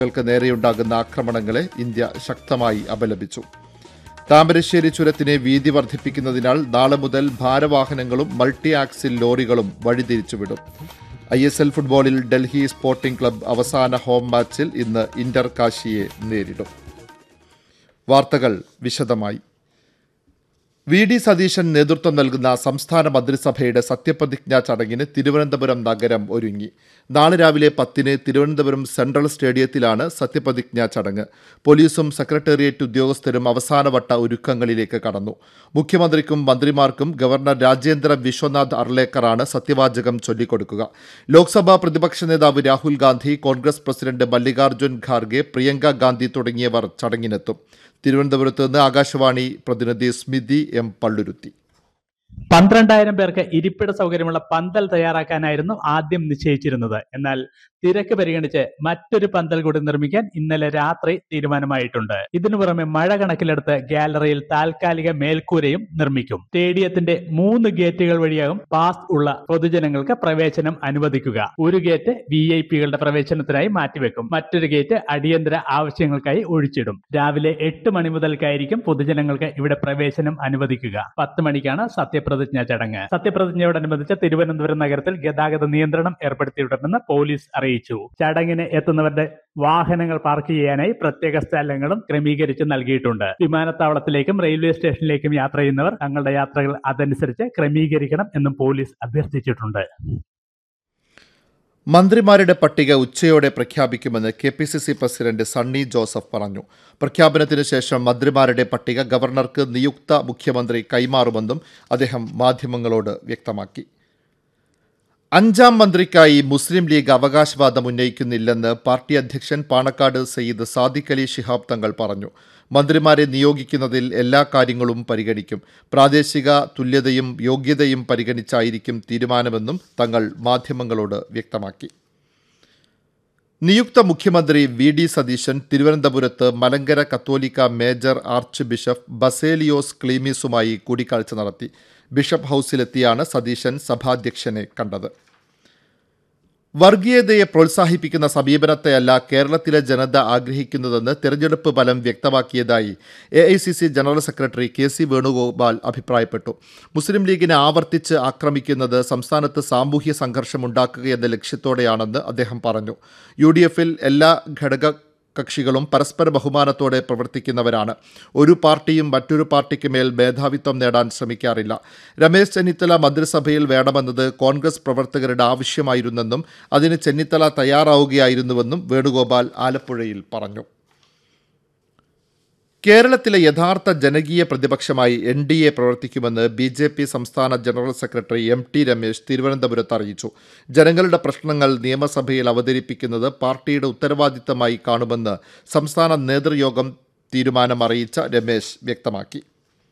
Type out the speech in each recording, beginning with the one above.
ൾക്ക് നേരെയുണ്ടാകുന്ന ആക്രമണങ്ങളെ ഇന്ത്യ ശക്തമായി അപലപിച്ചു താമരശ്ശേരി ചുരത്തിന് വീതി വർദ്ധിപ്പിക്കുന്നതിനാൽ നാളെ മുതൽ ഭാരവാഹനങ്ങളും മൾട്ടി ആക്സിൽ ലോറികളും വഴിതിരിച്ചുവിടും ഐ എസ് എൽ ഫുട്ബോളിൽ ഡൽഹി സ്പോർട്ടിംഗ് ക്ലബ്ബ് അവസാന ഹോം മാച്ചിൽ ഇന്ന് ഇന്റർ കാശിയെ നേരിടും വാർത്തകൾ വിശദമായി വി ഡി സതീശൻ നേതൃത്വം നൽകുന്ന സംസ്ഥാന മന്ത്രിസഭയുടെ സത്യപ്രതിജ്ഞാ ചടങ്ങിന് തിരുവനന്തപുരം നഗരം ഒരുങ്ങി നാളെ രാവിലെ പത്തിന് തിരുവനന്തപുരം സെൻട്രൽ സ്റ്റേഡിയത്തിലാണ് സത്യപ്രതിജ്ഞാ ചടങ്ങ് പോലീസും സെക്രട്ടേറിയറ്റ് ഉദ്യോഗസ്ഥരും അവസാനവട്ട ഒരുക്കങ്ങളിലേക്ക് കടന്നു മുഖ്യമന്ത്രിക്കും മന്ത്രിമാർക്കും ഗവർണർ രാജേന്ദ്ര വിശ്വനാഥ് അർലേക്കറാണ് സത്യവാചകം ചൊല്ലിക്കൊടുക്കുക ലോക്സഭാ പ്രതിപക്ഷ നേതാവ് രാഹുൽ ഗാന്ധി കോൺഗ്രസ് പ്രസിഡന്റ് മല്ലികാർജ്ജുൻ ഖാർഗെ പ്രിയങ്ക ഗാന്ധി തുടങ്ങിയവർ ചടങ്ങിനെത്തും തിരുവനന്തപുരത്ത് നിന്ന് ആകാശവാണി പ്രതിനിധി സ്മിതി എം പള്ളുരുത്തി പന്ത്രണ്ടായിരം പേർക്ക് ഇരിപ്പിട സൗകര്യമുള്ള പന്തൽ തയ്യാറാക്കാനായിരുന്നു ആദ്യം നിശ്ചയിച്ചിരുന്നത് എന്നാൽ തിരക്ക് പരിഗണിച്ച് മറ്റൊരു പന്തൽ കൂടി നിർമ്മിക്കാൻ ഇന്നലെ രാത്രി തീരുമാനമായിട്ടുണ്ട് ഇതിനു പുറമെ മഴ കണക്കിലെടുത്ത് ഗാലറിയിൽ താൽക്കാലിക മേൽക്കൂരയും നിർമ്മിക്കും സ്റ്റേഡിയത്തിന്റെ മൂന്ന് ഗേറ്റുകൾ വഴിയാകും പാസ് ഉള്ള പൊതുജനങ്ങൾക്ക് പ്രവേശനം അനുവദിക്കുക ഒരു ഗേറ്റ് വി ഐ പികളുടെ പ്രവേശനത്തിനായി മാറ്റിവെക്കും മറ്റൊരു ഗേറ്റ് അടിയന്തര ആവശ്യങ്ങൾക്കായി ഒഴിച്ചിടും രാവിലെ എട്ട് മണി മുതൽക്കായിരിക്കും പൊതുജനങ്ങൾക്ക് ഇവിടെ പ്രവേശനം അനുവദിക്കുക പത്ത് മണിക്കാണ് സത്യപ്രതിജ്ഞ ചടങ്ങ് സത്യപ്രതിജ്ഞയോടനുബന്ധിച്ച് തിരുവനന്തപുരം നഗരത്തിൽ ഗതാഗത നിയന്ത്രണം ഏർപ്പെടുത്തിയിട്ടുണ്ടെന്ന് പോലീസ് അറിയിച്ചു ചടങ്ങിന് എത്തുന്നവരുടെ വാഹനങ്ങൾ പാർക്ക് ചെയ്യാനായി പ്രത്യേക സ്ഥലങ്ങളും ക്രമീകരിച്ച് നൽകിയിട്ടുണ്ട് വിമാനത്താവളത്തിലേക്കും റെയിൽവേ സ്റ്റേഷനിലേക്കും യാത്ര ചെയ്യുന്നവർ തങ്ങളുടെ യാത്രകൾ അതനുസരിച്ച് ക്രമീകരിക്കണം എന്നും പോലീസ് അഭ്യർത്ഥിച്ചിട്ടുണ്ട് മന്ത്രിമാരുടെ പട്ടിക ഉച്ചയോടെ പ്രഖ്യാപിക്കുമെന്ന് K P C C president Sunny Joseph പറഞ്ഞു പ്രഖ്യാപനത്തിന് ശേഷം മന്ത്രിമാരുടെ പട്ടിക ഗവർണർക്ക് നിയുക്ത മുഖ്യമന്ത്രി കൈമാറുമെന്നും അദ്ദേഹം മാധ്യമങ്ങളോട് വ്യക്തമാക്കി അഞ്ചാം മന്ത്രിക്കായി മുസ്ലിം ലീഗ് അവകാശവാദം ഉന്നയിക്കുന്നില്ലെന്ന് പാർട്ടി അധ്യക്ഷൻ പാണക്കാട് സയ്യിദ് സാദിഖ് അലി ശിഹാബ് തങ്ങൾ പറഞ്ഞു മന്ത്രിമാരെ നിയോഗിക്കുന്നതിൽ എല്ലാ കാര്യങ്ങളും പരിഗണിക്കും പ്രാദേശിക തുല്യതയും യോഗ്യതയും പരിഗണിച്ചായിരിക്കും തീരുമാനമെന്നും തങ്ങൾ മാധ്യമങ്ങളോട് വ്യക്തമാക്കി നിയുക്ത മുഖ്യമന്ത്രി വി ഡി സതീശൻ തിരുവനന്തപുരത്ത് മലങ്കര കത്തോലിക്ക മേജർ ആർച്ച് ബിഷപ്പ് ബസേലിയോസ് ക്ലീമീസുമായി കൂടിക്കാഴ്ച നടത്തി ബിഷപ്പ് ഹൌസിലെത്തിയാണ് സതീശൻ സഭാധ്യക്ഷനെ കണ്ടത് വർഗീയതയെ പ്രോത്സാഹിപ്പിക്കുന്ന സമീപനത്തെയല്ല കേരളത്തിലെ ജനത ആഗ്രഹിക്കുന്നതെന്ന് തെരഞ്ഞെടുപ്പ് ഫലം വ്യക്തമാക്കിയതായി A I C C general secretary K C Venugopal അഭിപ്രായപ്പെട്ടു മുസ്ലിം ലീഗിനെ ആവർത്തിച്ച് ആക്രമിക്കുന്നത് സംസ്ഥാനത്ത് സാമൂഹ്യ സംഘർഷമുണ്ടാക്കുകയെന്ന ലക്ഷ്യത്തോടെയാണെന്ന് അദ്ദേഹം പറഞ്ഞു യു ഡി എഫിൽ എല്ലാ ഘടക കക്ഷികളും പരസ്പര ബഹുമാനത്തോടെ പ്രവർത്തിക്കുന്നവരാണ് ഒരു പാർട്ടിയും മറ്റൊരു പാർട്ടിക്ക് മേൽ മേധാവിത്വം നേടാൻ ശ്രമിക്കാറില്ല രമേശ് ചെന്നിത്തല മന്ത്രിസഭയിൽ വേണമെന്നത് കോൺഗ്രസ് പ്രവർത്തകരുടെ ആവശ്യമായിരുന്നെന്നും അതിന് ചെന്നിത്തല തയ്യാറാവുകയായിരുന്നുവെന്നും വേണുഗോപാൽ ആലപ്പുഴയിൽ പറഞ്ഞു കേരളത്തിലെ യഥാർത്ഥ ജനകീയ പ്രതിപക്ഷമായി എൻ ഡി എ പ്രവർത്തിക്കുമെന്ന് ബി ജെ പി സംസ്ഥാന general secretary M T Ramesh തിരുവനന്തപുരത്ത് അറിയിച്ചു ജനങ്ങളുടെ പ്രശ്നങ്ങൾ നിയമസഭയിൽ അവതരിപ്പിക്കുന്നത് പാർട്ടിയുടെ ഉത്തരവാദിത്തമായി കാണുമെന്ന് സംസ്ഥാന നേതൃയോഗം തീരുമാനം അറിയിച്ച രമേശ് വ്യക്തമാക്കി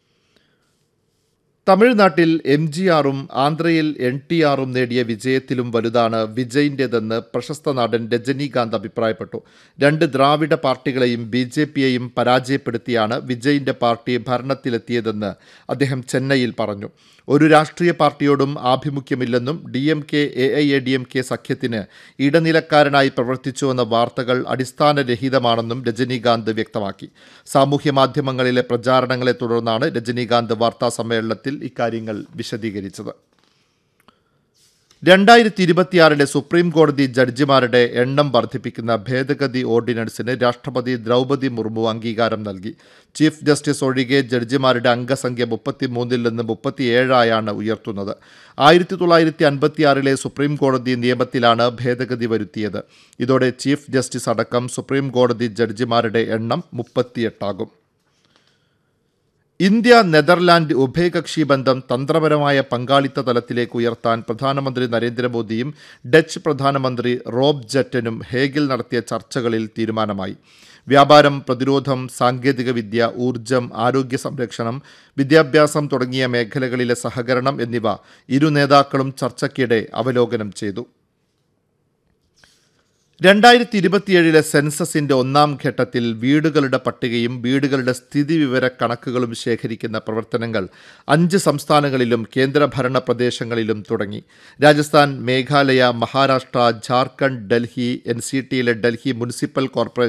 തമിഴ്നാട്ടിൽ എം ജി ആറും ആന്ധ്രയിൽ എൻ ടി ആറും നേടിയ വിജയത്തിലും വലുതാണ് വിജയിൻ്റെതെന്ന് പ്രശസ്ത നടൻ രജനീകാന്ത് അഭിപ്രായപ്പെട്ടു രണ്ട് ദ്രാവിഡ പാർട്ടികളെയും ബി ജെ പിയെയും പരാജയപ്പെടുത്തിയാണ് വിജയിൻ്റെ പാർട്ടി ഭരണത്തിലെത്തിയതെന്ന് അദ്ദേഹം ചെന്നൈയിൽ പറഞ്ഞു ഒരു രാഷ്ട്രീയ പാർട്ടിയോടും ആഭിമുഖ്യമില്ലെന്നും D M K A I A D M K സഖ്യത്തിന് ഇടനിലക്കാരനായി പ്രവർത്തിച്ചുവെന്ന വാർത്തകൾ അടിസ്ഥാനരഹിതമാണെന്നും രജനീകാന്ത് വ്യക്തമാക്കി സാമൂഹ്യ മാധ്യമങ്ങളിലെ പ്രചാരണങ്ങളെ തുടർന്നാണ് രജനീകാന്ത് വാർത്താ സമ്മേളനത്തിൽ ഇക്കാര്യങ്ങൾ വിശദീകരിച്ചത് രണ്ടായിരത്തി ഇരുപത്തിയാറിലെ സുപ്രീം കോടതി ജഡ്ജിമാരുടെ എണ്ണം വർദ്ധിപ്പിക്കുന്ന ഭേദഗതി ഓർഡിനൻസിന് രാഷ്ട്രപതി ദ്രൗപദി മുർമു അംഗീകാരം നൽകി ചീഫ് ജസ്റ്റിസ് ഒഴികെ ജഡ്ജിമാരുടെ അംഗസംഖ്യ മുപ്പത്തിമൂന്നിൽ നിന്ന് മുപ്പത്തിയേഴായാണ് ഉയർത്തുന്നത് ആയിരത്തി തൊള്ളായിരത്തി അൻപത്തിയാറിലെ സുപ്രീം കോടതി നിയമത്തിലാണ് ഭേദഗതി വരുത്തിയത് ഇതോടെ ചീഫ് ജസ്റ്റിസ് അടക്കം സുപ്രീം കോടതി ജഡ്ജിമാരുടെ എണ്ണം മുപ്പത്തിയെട്ടാകും ഇന്ത്യ നെതർലാൻഡ് ഉഭയകക്ഷി ബന്ധം തന്ത്രപരമായ പങ്കാളിത്ത തലത്തിലേക്ക് ഉയർത്താൻ പ്രധാനമന്ത്രി നരേന്ദ്രമോദിയും ഡച്ച് പ്രധാനമന്ത്രി റോബ് ജെറ്റനും ഹേഗിൽ നടത്തിയ ചർച്ചകളിൽ തീരുമാനമായി വ്യാപാരം പ്രതിരോധം സാങ്കേതികവിദ്യ ഊർജം ആരോഗ്യ സംരക്ഷണം വിദ്യാഭ്യാസം തുടങ്ങിയ മേഖലകളിലെ സഹകരണം എന്നിവ ഇരു നേതാക്കളും ചർച്ചയ്ക്കിടെ അവലോകനം ചെയ്തു രണ്ടായിരത്തി ഇരുപത്തിയേഴിലെ സെൻസസിന്റെ ഒന്നാം ഘട്ടത്തിൽ വീടുകളുടെ പട്ടികയും വീടുകളുടെ സ്ഥിതിവിവര കണക്കുകളും ശേഖരിക്കുന്ന പ്രവർത്തനങ്ങൾ അഞ്ച് സംസ്ഥാനങ്ങളിലും കേന്ദ്രഭരണ പ്രദേശങ്ങളിലും തുടങ്ങി രാജസ്ഥാൻ മേഘാലയ മഹാരാഷ്ട്ര ജാർഖണ്ഡ് ഡൽഹി എൻ സി ടിയിലെ ഡൽഹി മുനിസിപ്പൽ കോർപ്പറേഷൻ